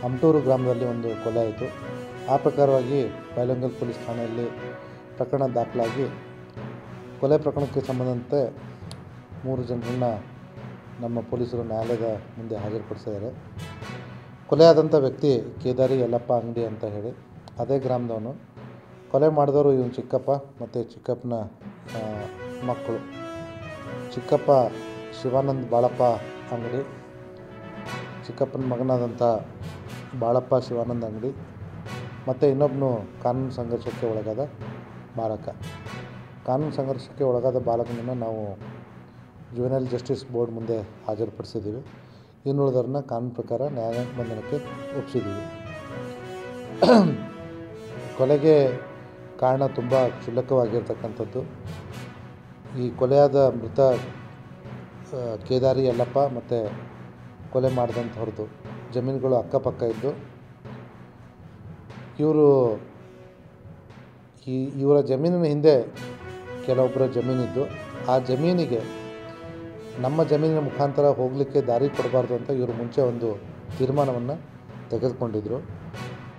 ಅಮಟೂರು ಗ್ರಾಮದಲ್ಲಿ ಒಂದು ಕೊಲೆ ಆಯಿತು ಆ ಪ್ರಕಾರವಾಗಿ ಬೈಲಂಗಲ್ ಪೊಲೀಸ್ ಠಾಣೆಯಲ್ಲಿ ಪ್ರಕರಣ ದಾಖಲಾಗಿ ಕೊಲೆ ಪ್ರಕರಣಕ್ಕೆ ಸಂಬಂಧಂತೆ ಮೂರು ಜನರನ್ನ ನಮ್ಮ ಪೊಲೀಸರು ನ್ಯಾಯಾಲಯದ ಮುಂದೆ ಹಾಜರುಪಡಿಸಿದ್ದಾರೆ ಕೊಲೆಯಾದಂಥ ವ್ಯಕ್ತಿ ಕೇದಾರಿ ಯಲ್ಲಪ್ಪ ಅಂಗಡಿ ಅಂತ ಹೇಳಿ ಅದೇ ಗ್ರಾಮದವನು ಕೊಲೆ ಮಾಡಿದವರು ಇವನು ಚಿಕ್ಕಪ್ಪ ಮತ್ತು ಚಿಕ್ಕಪ್ಪನ ಆ, ಮಕ್ಕಳು ಚಿಕ್ಕಪ್ಪ ಶಿವಾನಂದ್ ಬಾಳಪ್ಪ ಅಂಗಡಿ ಚಿಕ್ಕಪ್ಪನ ಮಗನಾದಂಥ ಬಾಳಪ್ಪ ಶಿವಾನಂದ್ ಅಂಗಡಿ ಮತ್ತು ಇನ್ನೊಬ್ಬನು ಕಾನೂನು ಸಂಘರ್ಷಕ್ಕೆ ಒಳಗಾದ ಬಾಲಕ ಕಾನೂನು ಸಂಘರ್ಷಕ್ಕೆ ಒಳಗಾದ ಬಾಲಕನನ್ನು ನಾವು ಜುವೆನಲ್ ಜಸ್ಟಿಸ್ ಬೋರ್ಡ್ ಮುಂದೆ ಹಾಜರುಪಡಿಸಿದ್ದೀವಿ ಇನ್ನುಳಿದವ್ರನ್ನ ಕಾನೂನು ಪ್ರಕಾರ ನ್ಯಾಯ ಬಂಧನಕ್ಕೆ ಒಪ್ಪಿಸಿದ್ದೀವಿ ಕೊಲೆಗೆ ಕಾರಣ ತುಂಬ ಕ್ಷುಲ್ಲಕವಾಗಿರ್ತಕ್ಕಂಥದ್ದು ಈ ಕೊಲೆಯಾದ ಮೃತ ಆ, ಕೇದಾರಿ ಯಲ್ಲಪ್ಪ ಮತ್ತು ಕೊಲೆ ಮಾಡಿದಂಥವ್ರದ್ದು ಜಮೀನುಗಳು ಅಕ್ಕಪಕ್ಕ ಇದ್ದು ಇವರು ಈ ಇವರ ಜಮೀನಿನ ಹಿಂದೆ ಕೆಲವೊಬ್ಬರ ಜಮೀನಿದ್ದು ಆ ಜಮೀನಿಗೆ ನಮ್ಮ ಜಮೀನಿನ ಮುಖಾಂತರ ಹೋಗಲಿಕ್ಕೆ ದಾರಿ ಕೊಡಬಾರ್ದು ಅಂತ ಇವರು ಮುಂಚೆ ಒಂದು ತೀರ್ಮಾನವನ್ನು ತೆಗೆದುಕೊಂಡಿದ್ದರು